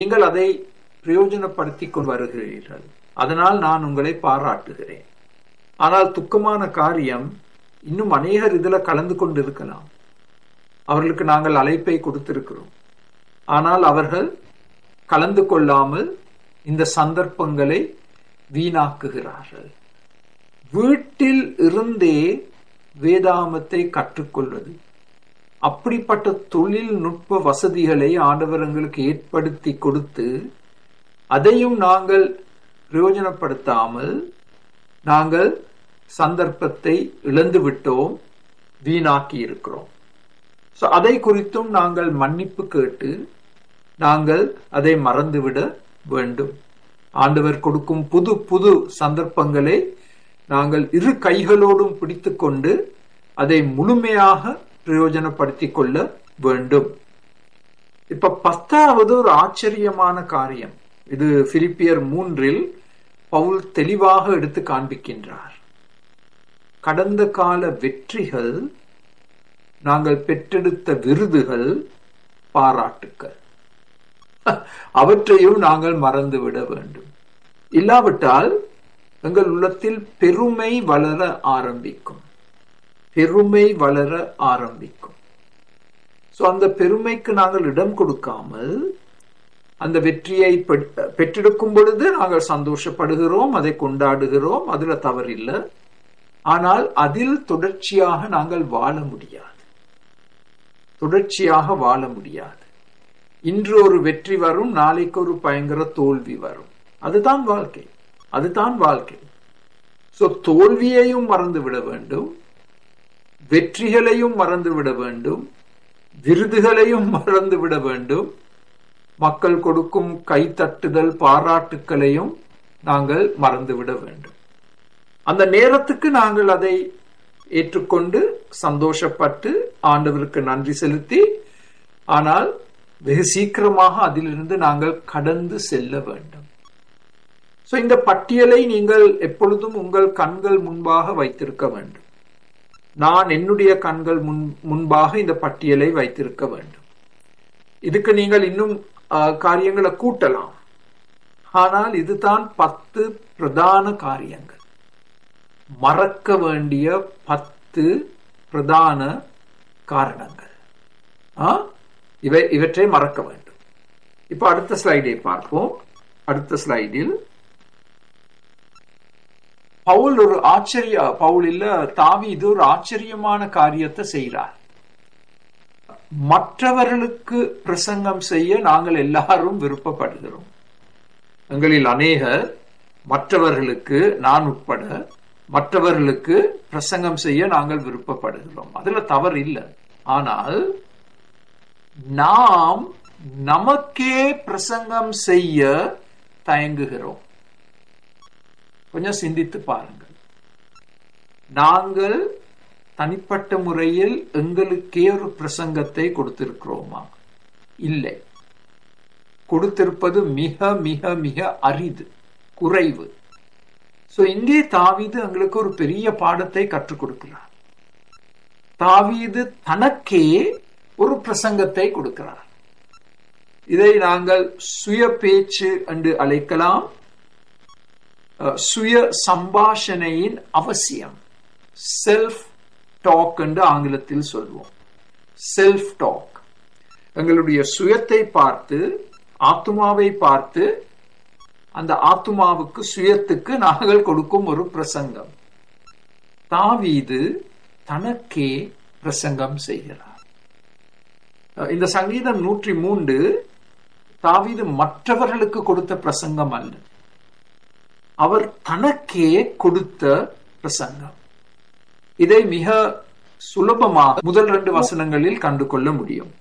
நீங்கள் அதை பிரயோஜனப்படுத்திக் கொண்டு வருகிறீர்கள் அதனால் நான் உங்களை பாராட்டுகிறேன் ஆனால் துக்கமான காரியம் இன்னும் அநேகர் இதுல கலந்து கொண்டு இருக்கலாம் அவர்களுக்கு நாங்கள் அழைப்பை கொடுத்திருக்கிறோம் ஆனால் அவர்கள் கலந்து கொள்ளாமல் இந்த சந்தர்ப்பங்களை வீணாக்குகிறார்கள் வீட்டில் இருந்தே வேதாமத்தை கற்றுக்கொள்வது அப்படிப்பட்ட தொழில்நுட்ப வசதிகளை ஆண்டவரங்களுக்கு ஏற்படுத்தி கொடுத்து அதையும் நாங்கள் பிரயோஜனப்படுத்தாமல் நாங்கள் சந்தர்ப்பத்தை இழந்து விட்டோம் வீணாக்கி இருக்கிறோம் ஸோ அதை குறித்தும் நாங்கள் மன்னிப்பு கேட்டு நாங்கள் அதை மறந்துவிட வேண்டும் ஆண்டவர் கொடுக்கும் புது புது சந்தர்ப்பங்களை நாங்கள் இரு கைகளோடும் பிடித்து கொண்டு அதை முழுமையாக பிரயோஜனப்படுத்திக் கொள்ள வேண்டும் இப்ப பத்தாவது ஒரு ஆச்சரியமான காரியம் இது பிலிப்பியர் மூன்றில் பவுல் தெளிவாக எடுத்து காண்பிக்கின்றார் கடந்த கால வெற்றிகள் நாங்கள் பெற்றெடுத்த விருதுகள் பாராட்டுக்கள் அவற்றையும் நாங்கள் மறந்துவிட வேண்டும் இல்லாவிட்டால் எங்கள் உள்ளத்தில் பெருமை வளர ஆரம்பிக்கும் பெருமை வளர ஆரம்பிக்கும் சோ அந்த பெருமைக்கு நாங்கள் இடம் கொடுக்காமல் அந்த வெற்றியை பெற்றெடுக்கும் பொழுது நாங்கள் சந்தோஷப்படுகிறோம் அதை கொண்டாடுகிறோம் அதுல தவறில்லை ஆனால் அதில் தொடர்ச்சியாக நாங்கள் வாழ முடியாது தொடர்ச்சியாக வாழ முடியாது இன்று ஒரு வெற்றி வரும் நாளைக்கு ஒரு பயங்கர தோல்வி வரும் அதுதான் வாழ்க்கை அதுதான் வாழ்க்கை சோ தோல்வியையும் மறந்து விட வேண்டும் வெற்றிகளையும் மறந்து விட வேண்டும் விருதுகளையும் மறந்து விட வேண்டும் மக்கள் கொடுக்கும் கைத்தட்டுதல் பாராட்டுக்களையும் நாங்கள் மறந்துவிட வேண்டும் அந்த நேரத்துக்கு நாங்கள் அதை ஏற்றுக்கொண்டு சந்தோஷப்பட்டு ஆண்டவருக்கு நன்றி செலுத்தி ஆனால் வெகு சீக்கிரமாக அதிலிருந்து நாங்கள் கடந்து செல்ல வேண்டும் சோ இந்த பட்டியலை நீங்கள் எப்பொழுதும் உங்கள் கண்கள் முன்பாக வைத்திருக்க வேண்டும் நான் என்னுடைய கண்கள் முன் முன்பாக இந்த பட்டியலை வைத்திருக்க வேண்டும் இதுக்கு நீங்கள் இன்னும் காரியங்களை கூட்டலாம் ஆனால் இதுதான் பத்து பிரதான காரியங்கள் மறக்க வேண்டிய பத்து பிரதான காரணங்கள் இவை இவற்றை மறக்க வேண்டும் இப்ப அடுத்த ஸ்லைடை பார்ப்போம் அடுத்த ஸ்லைடில் பவுல் ஒரு ஆச்சரிய பவுல் இல்ல தாவி இது ஒரு ஆச்சரியமான காரியத்தை செய்கிறார் மற்றவர்களுக்கு பிரசங்கம் செய்ய நாங்கள் எல்லாரும் விருப்பப்படுகிறோம் எங்களில் அநேகர் மற்றவர்களுக்கு நான் உட்பட மற்றவர்களுக்கு பிரசங்கம் செய்ய நாங்கள் விருப்பப்படுகிறோம் அதுல தவறு இல்லை ஆனால் நாம் நமக்கே பிரசங்கம் செய்ய தயங்குகிறோம் கொஞ்சம் சிந்தித்து பாருங்கள் நாங்கள் தனிப்பட்ட முறையில் எங்களுக்கே ஒரு பிரசங்கத்தை கொடுத்திருக்கிறோமா இல்லை கொடுத்திருப்பது மிக மிக மிக அரிது குறைவு சோ இங்கே தாவீது எங்களுக்கு ஒரு பெரிய பாடத்தை கற்றுக் கொடுக்கிறார் தாவீது தனக்கே ஒரு பிரசங்கத்தை கொடுக்கிறார் இதை நாங்கள் சுய பேச்சு என்று அழைக்கலாம் சுய சம்பாஷணையின் அவசியம் செல்ஃப் டாக் என்று ஆங்கிலத்தில் சொல்வோம் செல்ஃப் டாக் எங்களுடைய சுயத்தை பார்த்து ஆத்மாவை பார்த்து அந்த ஆத்மாவுக்கு சுயத்துக்கு நாங்கள் கொடுக்கும் ஒரு பிரசங்கம் தாவீது தனக்கே பிரசங்கம் செய்கிறார் இந்த சங்கீதம் நூற்றி மூன்று தாவீது மற்றவர்களுக்கு கொடுத்த பிரசங்கம் அல்ல அவர் தனக்கே கொடுத்த பிரசங்கம் இதை மிக சுலபமாக முதல் ரெண்டு வசனங்களில் கண்டு கொள்ள முடியும்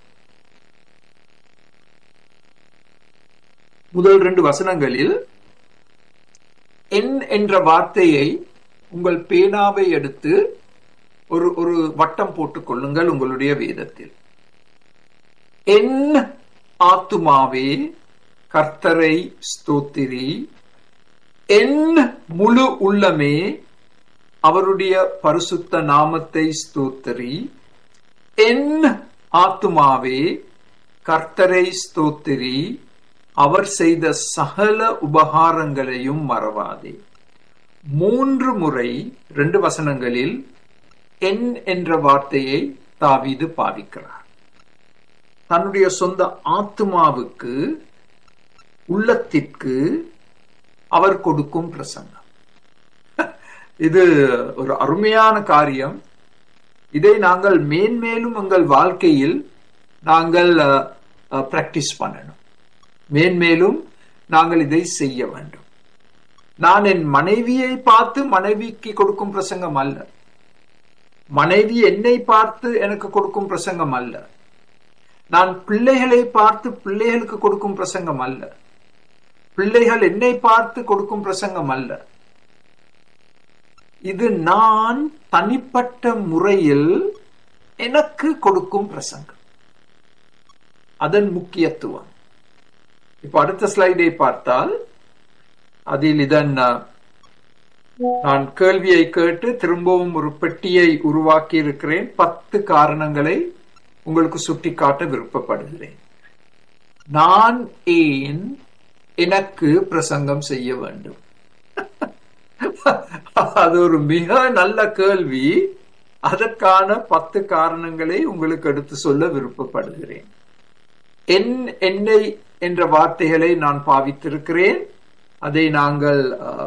முதல் ரெண்டு வசனங்களில் என் என்ற வார்த்தையை உங்கள் பேனாவை எடுத்து ஒரு ஒரு வட்டம் போட்டுக் கொள்ளுங்கள் உங்களுடைய வேதத்தில் என் ஆத்துமாவே கர்த்தரை ஸ்தோத்திரி என் முழு உள்ளமே அவருடைய பரிசுத்த நாமத்தை ஸ்தோத்தரி என் ஆத்துமாவே கர்த்தரை ஸ்தோத்திரி அவர் செய்த சகல உபகாரங்களையும் மறவாதே மூன்று முறை ரெண்டு வசனங்களில் என் என்ற வார்த்தையை தாவீது பாவிக்கிறார் தன்னுடைய சொந்த ஆத்மாவுக்கு உள்ளத்திற்கு அவர் கொடுக்கும் பிரசங்கம் இது ஒரு அருமையான காரியம் இதை நாங்கள் மேன்மேலும் எங்கள் வாழ்க்கையில் நாங்கள் பிராக்டிஸ் பண்ணணும் மேன்மேலும் நாங்கள் இதை செய்ய வேண்டும் நான் என் மனைவியை பார்த்து மனைவிக்கு கொடுக்கும் பிரசங்கம் அல்ல மனைவி என்னை பார்த்து எனக்கு கொடுக்கும் பிரசங்கம் அல்ல நான் பிள்ளைகளை பார்த்து பிள்ளைகளுக்கு கொடுக்கும் பிரசங்கம் அல்ல பிள்ளைகள் என்னை பார்த்து கொடுக்கும் பிரசங்கம் அல்ல இது நான் தனிப்பட்ட முறையில் எனக்கு கொடுக்கும் பிரசங்கம் அதன் முக்கியத்துவம் இப்ப அடுத்த ஸ்லைடை பார்த்தால் அதில் இதன் நான் கேள்வியை கேட்டு திரும்பவும் ஒரு பெட்டியை உருவாக்கி இருக்கிறேன் பத்து காரணங்களை உங்களுக்கு சுட்டிக்காட்ட விருப்பப்படுகிறேன் நான் ஏன் எனக்கு பிரசங்கம் செய்ய வேண்டும் அது ஒரு மிக நல்ல கேள்வி அதற்கான பத்து காரணங்களை உங்களுக்கு எடுத்து சொல்ல விருப்பப்படுகிறேன் என் என்னை என்ற வார்த்தைகளை நான் பாவித்திருக்கிறேன் அதை நாங்கள்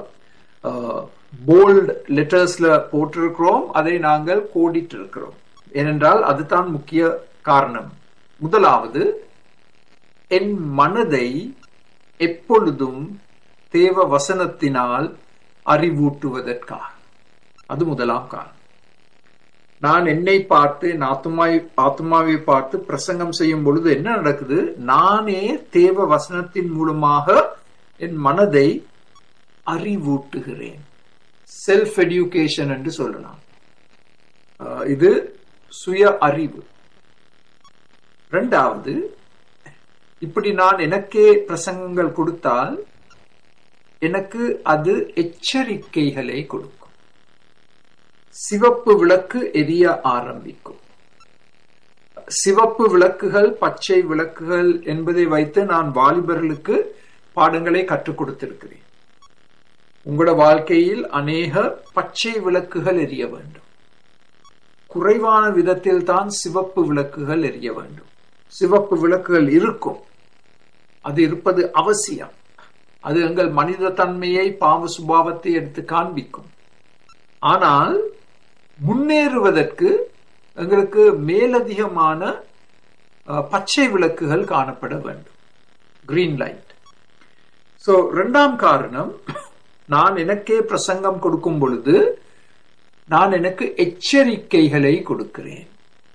போல்ட் லெட்டர்ஸ்ல போட்டிருக்கிறோம் அதை நாங்கள் கோடிட்டு இருக்கிறோம் ஏனென்றால் அதுதான் முக்கிய காரணம் முதலாவது என் மனதை எப்பொழுதும் தேவ வசனத்தினால் அறிவூட்டுவதற்காக அது முதலாம் காரணம் நான் என்னை பார்த்து என் ஆத்மாவை ஆத்மாவை பார்த்து பிரசங்கம் செய்யும் பொழுது என்ன நடக்குது நானே தேவ வசனத்தின் மூலமாக என் மனதை அறிவூட்டுகிறேன் செல்ஃப் எடியூகேஷன் என்று சொல்லலாம் இது சுய அறிவு ரெண்டாவது இப்படி நான் எனக்கே பிரசங்கங்கள் கொடுத்தால் எனக்கு அது எச்சரிக்கைகளை கொடுக்கும் சிவப்பு விளக்கு எரிய ஆரம்பிக்கும் சிவப்பு விளக்குகள் பச்சை விளக்குகள் என்பதை வைத்து நான் வாலிபர்களுக்கு பாடங்களை கற்றுக் கொடுத்திருக்கிறேன் உங்களோட வாழ்க்கையில் அநேக பச்சை விளக்குகள் எரிய வேண்டும் குறைவான விதத்தில் தான் சிவப்பு விளக்குகள் எரிய வேண்டும் சிவப்பு விளக்குகள் இருக்கும் அது இருப்பது அவசியம் அது எங்கள் மனித தன்மையை பாவ சுபாவத்தை எடுத்து காண்பிக்கும் ஆனால் முன்னேறுவதற்கு எங்களுக்கு மேலதிகமான பச்சை விளக்குகள் காணப்பட வேண்டும் கிரீன் லைட் சோ இரண்டாம் காரணம் நான் எனக்கே பிரசங்கம் கொடுக்கும் பொழுது நான் எனக்கு எச்சரிக்கைகளை கொடுக்கிறேன்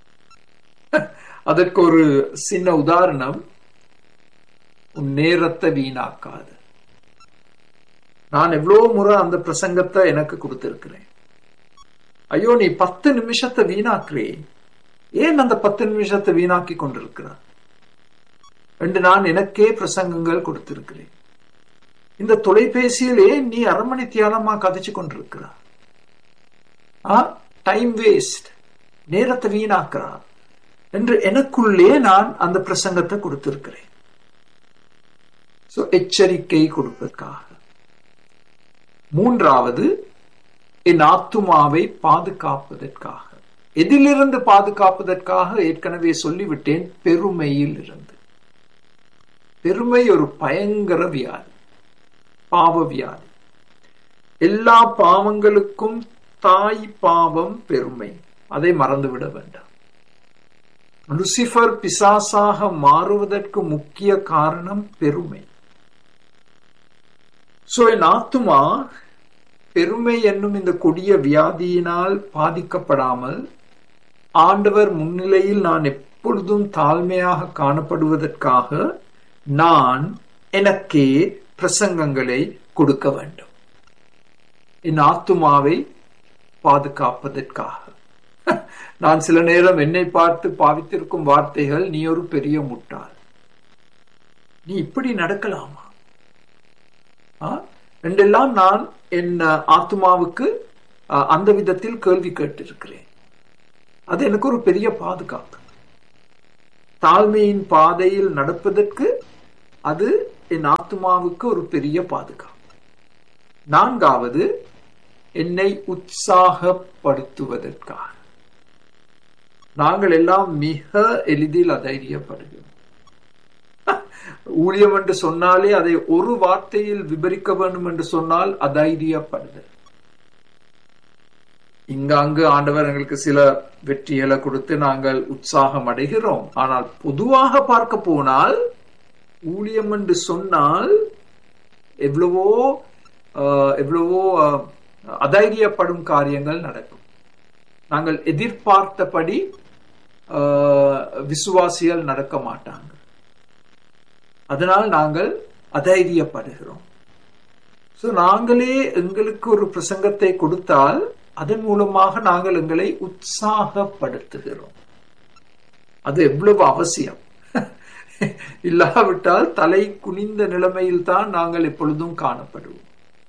அதற்கு ஒரு சின்ன உதாரணம் உன் நேரத்தை வீணாக்காது நான் எவ்வளவு முறை அந்த பிரசங்கத்தை எனக்கு கொடுத்திருக்கிறேன் ஐயோ நீ பத்து நிமிஷத்தை வீணாக்குறே ஏன் அந்த பத்து நிமிஷத்தை வீணாக்கி கொண்டிருக்கிறார் என்று நான் எனக்கே பிரசங்கங்கள் கொடுத்திருக்கிறேன் இந்த தொலைபேசியில் ஏன் நீ அரை மணி தியானமா கதைச்சு கொண்டிருக்கிறார் டைம் வேஸ்ட் நேரத்தை வீணாக்குறார் என்று எனக்குள்ளே நான் அந்த பிரசங்கத்தை கொடுத்திருக்கிறேன் எச்சரிக்கை கொடுப்பதற்காக மூன்றாவது என் ஆத்துமாவை பாதுகாப்பதற்காக எதிலிருந்து பாதுகாப்பதற்காக ஏற்கனவே சொல்லிவிட்டேன் பெருமையில் இருந்து பெருமை ஒரு பயங்கர வியாதி பாவ வியாதி எல்லா பாவங்களுக்கும் தாய் பாவம் பெருமை அதை மறந்துவிட வேண்டாம் லுசிபர் பிசாசாக மாறுவதற்கு முக்கிய காரணம் பெருமை சோ என் ஆத்துமா பெருமை என்னும் இந்த கொடிய வியாதியினால் பாதிக்கப்படாமல் ஆண்டவர் முன்னிலையில் நான் எப்பொழுதும் தாழ்மையாக காணப்படுவதற்காக நான் எனக்கே பிரசங்கங்களை கொடுக்க வேண்டும் என் ஆத்துமாவை பாதுகாப்பதற்காக நான் சில நேரம் என்னை பார்த்து பாவித்திருக்கும் வார்த்தைகள் நீ ஒரு பெரிய முட்டாள் நீ இப்படி நடக்கலாமா என்றெல்லாம் நான் என் ஆத்மாவுக்கு அந்த விதத்தில் கேள்வி கேட்டிருக்கிறேன் அது எனக்கு ஒரு பெரிய பாதுகாப்பு தாழ்மையின் பாதையில் நடப்பதற்கு அது என் ஆத்மாவுக்கு ஒரு பெரிய பாதுகாப்பு நான்காவது என்னை உற்சாகப்படுத்துவதற்காக நாங்கள் எல்லாம் மிக எளிதில் அதைரியப்படுகிறோம் ஊழியம் என்று சொன்னாலே அதை ஒரு வார்த்தையில் விபரிக்க வேண்டும் என்று சொன்னால் அதைரியப்படுதல் இங்காங்கு ஆண்டவர் எங்களுக்கு சில வெற்றிகளை கொடுத்து நாங்கள் உற்சாகம் அடைகிறோம் ஆனால் பொதுவாக பார்க்க போனால் ஊழியம் என்று சொன்னால் எவ்வளவோ எவ்வளவோ அதைரியப்படும் காரியங்கள் நடக்கும் நாங்கள் எதிர்பார்த்தபடி விசுவாசிகள் நடக்க மாட்டாங்க அதனால் நாங்கள் அதைரியப்படுகிறோம் ஸோ நாங்களே எங்களுக்கு ஒரு பிரசங்கத்தை கொடுத்தால் அதன் மூலமாக நாங்கள் எங்களை உற்சாகப்படுத்துகிறோம் அது எவ்வளவு அவசியம் இல்லாவிட்டால் தலை குனிந்த நிலைமையில் தான் நாங்கள் எப்பொழுதும் காணப்படுவோம்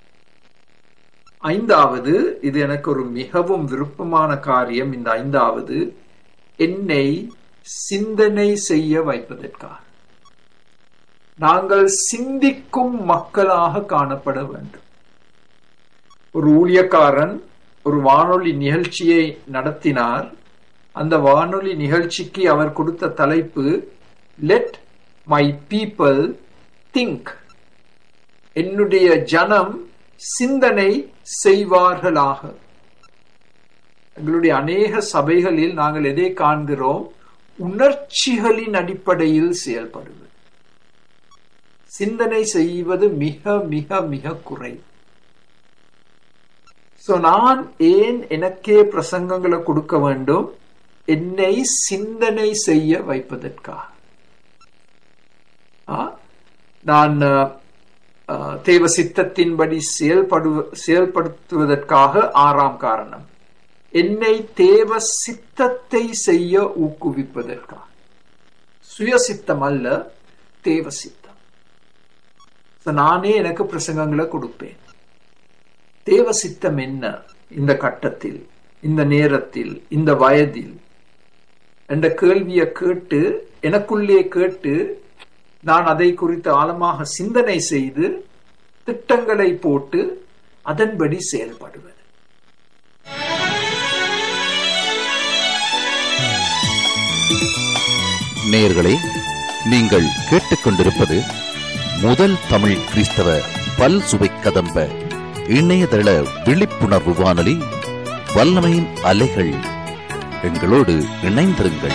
ஐந்தாவது இது எனக்கு ஒரு மிகவும் விருப்பமான காரியம் இந்த ஐந்தாவது என்னை சிந்தனை செய்ய வைப்பதற்காக நாங்கள் சிந்திக்கும் மக்களாக காணப்பட வேண்டும் ஒரு ஊழியக்காரன் ஒரு வானொலி நிகழ்ச்சியை நடத்தினார் அந்த வானொலி நிகழ்ச்சிக்கு அவர் கொடுத்த தலைப்பு லெட் மை பீப்பிள் திங்க் என்னுடைய ஜனம் சிந்தனை செய்வார்களாக எங்களுடைய அநேக சபைகளில் நாங்கள் எதை காண்கிறோம் உணர்ச்சிகளின் அடிப்படையில் செயல்படுவது சிந்தனை செய்வது மிக மிக மிக குறை சோ நான் ஏன் எனக்கே பிரசங்கங்களை கொடுக்க வேண்டும் என்னை சிந்தனை செய்ய வைப்பதற்காக நான் தேவ சித்தத்தின்படி செயல்படு செயல்படுத்துவதற்காக ஆறாம் காரணம் என்னை தேவ சித்தத்தை செய்ய ஊக்குவிப்பதற்காக சுயசித்தம் அல்ல தேவ சித்தம் நானே எனக்கு பிரசங்கங்களை கொடுப்பேன் தேவ சித்தம் என்ன இந்த கட்டத்தில் இந்த நேரத்தில் இந்த வயதில் என்ற கேள்வியை கேட்டு எனக்குள்ளே கேட்டு நான் அதை குறித்து ஆழமாக சிந்தனை செய்து திட்டங்களை போட்டு அதன்படி செயல்படுவது நேயர்களே நீங்கள் கேட்டுக்கொண்டிருப்பது முதல் தமிழ் கிறிஸ்தவ பல் சுவை கதம்ப இணையதள விழிப்புணர்வு வானொலி வல்லமையின் அலைகள் எங்களோடு இணைந்திருங்கள்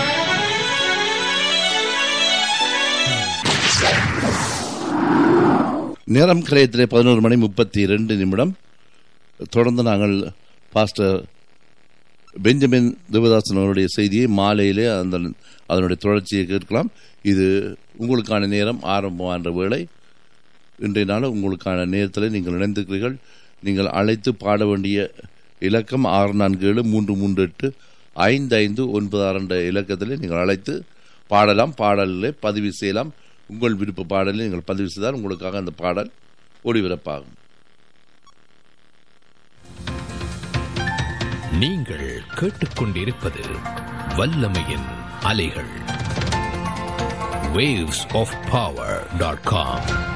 நேரம் கலையத்திலே பதினோரு மணி முப்பத்தி இரண்டு நிமிடம் தொடர்ந்து நாங்கள் பாஸ்டர் பெஞ்சமின் தேவதாசன் அவருடைய செய்தியை மாலையிலே அந்த அதனுடைய தொடர்ச்சியை கேட்கலாம் இது உங்களுக்கான நேரம் ஆரம்பமான வேளை இன்றைய நாள் உங்களுக்கான நேரத்தில் நீங்கள் இணைந்திருக்கிறீர்கள் நீங்கள் அழைத்து பாட வேண்டிய இலக்கம் ஆறு நான்கு ஏழு மூன்று மூன்று எட்டு ஐந்து ஐந்து ஒன்பது ஆறு என்ற இலக்கத்தில் நீங்கள் அழைத்து பாடலாம் பாடலில் பதிவு செய்யலாம் உங்கள் விருப்ப பாடலில் நீங்கள் பதிவு செய்தால் உங்களுக்காக அந்த பாடல் ஒளிபரப்பாகும் நீங்கள் கேட்டுக்கொண்டிருப்பது வல்லமையின் அலைகள் waves of power.com